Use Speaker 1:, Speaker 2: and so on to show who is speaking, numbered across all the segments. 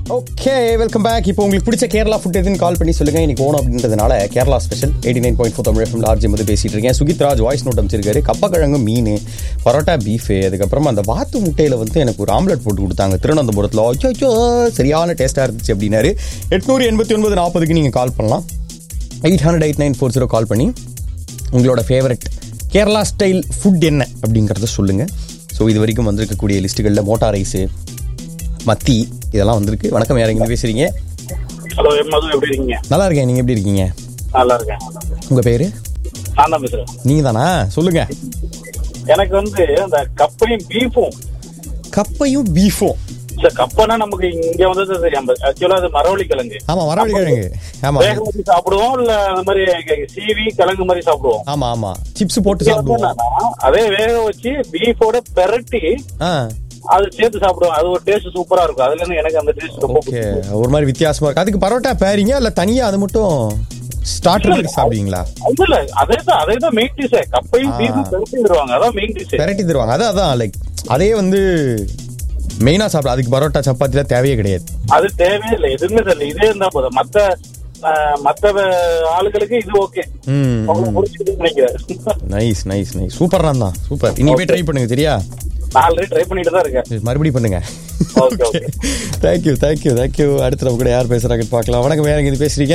Speaker 1: Okay welcome back இப்போ உங்களுக்கு பிடிச்ச கேரளா ஃபுட் எதுன்னு கால் பண்ணி சொல்லுங்க இன்னைக்கு ஓணும் அப்படின்றதுனால Kerala special eighty nine point four Tamil FM RJ வந்து பேசிட்டு இருக்கேன் சுகித்ராஜ் வாய்ஸ் நோட் அமைச்சிருக்காரு கப்பக்கிழங்கு மீன் பரோட்டா பீஃபு அதுக்கப்புறமா அந்த வாத்து முட்டையில வந்து எனக்கு ஒரு ஆம்லெட் போட்டு கொடுத்தாங்க திருவனந்தபுரத்தில் அச்சோ சரியான டேஸ்ட்டாக இருந்துச்சு அப்படின்னாரு எட்நூறு எண்பத்தி ஒன்பது நாற்பதுக்கு நீங்கள் கால் பண்ணலாம் eight hundred eight nine four zero call பண்ணி உங்களோட ஃபேவரட் கேரளா ஸ்டைல் ஃபுட் என்ன அப்படிங்கிறத சொல்லுங்கள் ஸோ இது வரைக்கும் வந்திருக்கக்கூடிய லிஸ்ட்டுகளில் மோட்டார் ரைஸு மத்தி இதெல்லாம் வந்திருக்கு வணக்கம் யார் எங்கே பேசுகிறீங்க
Speaker 2: ஹலோ எம் மது எப்படி இருக்கீங்க
Speaker 1: நல்லா இருக்கேன் நீங்கள் எப்படி இருக்கீங்க
Speaker 2: நல்லா இருக்கேன்
Speaker 1: உங்கள் பேர்
Speaker 2: நான் தான் பேசுறேன்
Speaker 1: நீங்கள் தானா சொல்லுங்கள்
Speaker 2: எனக்கு வந்து அந்த கப்பையும் பீஃபும்
Speaker 1: கப்பையும் பீஃபும்
Speaker 2: சார் கப்பைனா நமக்கு இங்க வந்து தெரியும் ஆக்சுவலா அது மரவள்ளி கிழங்கு
Speaker 1: ஆமாம் வரவழி கிழங்கு
Speaker 2: வேக
Speaker 1: ஆமாம்
Speaker 2: வச்சு சாப்பிடுவோம் இல்ல அந்த மாதிரி சீவி கிழங்கு மாதிரி சாப்பிடுவோம்
Speaker 1: ஆமாம் ஆமாம் சிப்ஸ் போட்டு
Speaker 2: இங்க வந்து
Speaker 1: சாப்பிடுவோம்
Speaker 2: என்னன்னா, அதே வேக வச்சு பீஃபோட பெரட்டி
Speaker 1: ஆ
Speaker 2: அது சேர்த்து சாப்பிடுவோம் அது ஒரு டேஸ்ட் சூப்பரா இருக்கும் அதுல இருந்து எனக்கு அந்த டேஸ்ட் ரொம்ப
Speaker 1: ஓகே ஒரு மாதிரி வித்தியாசமா இருக்கு அதுக்கு பரோட்டா பேரிங்க இல்லை தனியாக அது மட்டும் ஸ்டார்டர் மாதிரி சாப்பிடுவீங்களா
Speaker 2: பிடிக்கும் இல்ல அதே தான் அதே தான் மெயின் டிஷ் கப்பையும் பீஃபும் பெரட்டி தருவாங்க அதான் மெயின் டிஷ்
Speaker 1: பெரட்டி தருவாங்க அதான் அதான் லைக் அதே வந்து மெயினாக சாப்பிட அதுக்கு பரோட்டா சப்பாத்திலாம் தேவையே கிடையாது
Speaker 2: அது தேவையே இல்லை எதுவுமே தெரியல இதே இருந்தா போதும் மத்த ஆஹ், மத்த வே- ஆளுகளுக்கு இது ஓகே
Speaker 1: ம்
Speaker 2: அவங்க முடிச்சுட்டு நினைக்கிறேன்
Speaker 1: நைஸ் நைஸ் நைஸ் சூப்பர் தான் சூப்பர் இனி போய் ட்ரை பண்ணுங்க சரியா
Speaker 2: நான் ஆல்ரெடி ட்ரை பண்ணிட்டு தான் இருக்கேன்
Speaker 1: மறுபடியும் பண்ணுங்க
Speaker 2: Okay, okay.
Speaker 1: Thank you thank you thank you அடுத்த நம்ம கூட யார் பேசுறாங்கன்னு பார்க்கலாம் வணக்கம் வேற எங்க பேசுறீங்க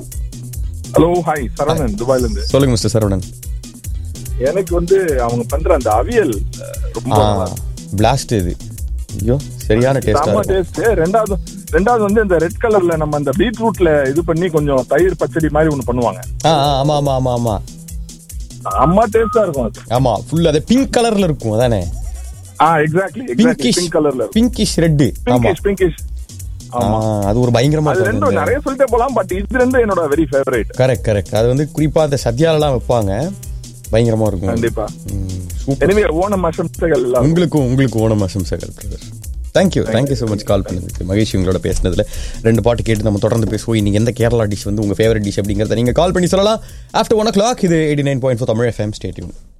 Speaker 3: ஹலோ ஹாய் சரவணன் துபாய்ல இருந்து
Speaker 1: சொல்லுங்க மிஸ்டர் சரவணன்
Speaker 3: எனக்கு வந்து அவங்க பண்ற அந்த அவியல் அஹ், ரொம்ப
Speaker 1: ஆ
Speaker 3: நல்லா இருக்கு.
Speaker 1: பிளாஸ்ட் இது ஐயோ சரியான டேஸ்டா
Speaker 3: செம்ம
Speaker 1: இருக்கும்
Speaker 3: டேஸ்ட் ரெண்டாவது ரெண்டாவது வந்து இந்த ரெட் கலர்ல நம்ம அந்த பீட்ரூட்ல இது பண்ணி கொஞ்சம் தயிர் பச்சடி மாதிரி ஒண்ணு பண்ணுவாங்க
Speaker 1: ஆ ஆ, ஆமா ஆமா ஆமா ஆமா
Speaker 3: அம்மா டேஸ்டா இருக்கும் அது
Speaker 1: ஆமா ஃபுல் அது பிங்க் கலர்ல இருக்கும் அதானே
Speaker 3: ஆ எக்ஸாக்ட்லி எக்ஸாக்ட்லி
Speaker 1: பிங்கிஷ்
Speaker 3: பிங்க் கலர்ல இருக்கும்
Speaker 1: பிங்கிஷ் ரெட் ஆமா
Speaker 3: பிங்கிஷ் பிங்கிஷ் ஆமா
Speaker 1: ஆ, அது ஒரு பயங்கரமா
Speaker 3: அது ரெண்டும் நிறைய சொல்லிட்டே போலாம் பட் இது ரெண்டும் என்னோட வெரி ஃபேவரேட்
Speaker 1: கரெக்ட் கரெக்ட் அது வந்து குறிப்பா அந்த சத்யாலலாம் வைப்பாங்க பயங்கரமா இருக்கும்
Speaker 3: கண்டிப்பா
Speaker 1: ம், சூப்பர்
Speaker 3: எனவே ஓணம் அசம்சைகள் எல்லாம்
Speaker 1: உங்களுக்கும் உங்களுக்கும் ஓணம் அசம்சைகள் brother thank you thank you so much call பண்ணதுக்கு மகேஷ் உங்களோட பேசினதுல ரெண்டு பாட்டு கேட்டு நம்ம தொடர்ந்து பேசுவோம் இன்னைக்கு எந்த கேரளா டிஷ் வந்து உங்க ஃபேவரட் டிஷ் அப்படிங்கிறத நீங்க கால் பண்ணி சொல்லலாம் ஆஃப்டர் ஒன் ஓ கிளாக் இது eighty nine point four Tamil FM stay tuned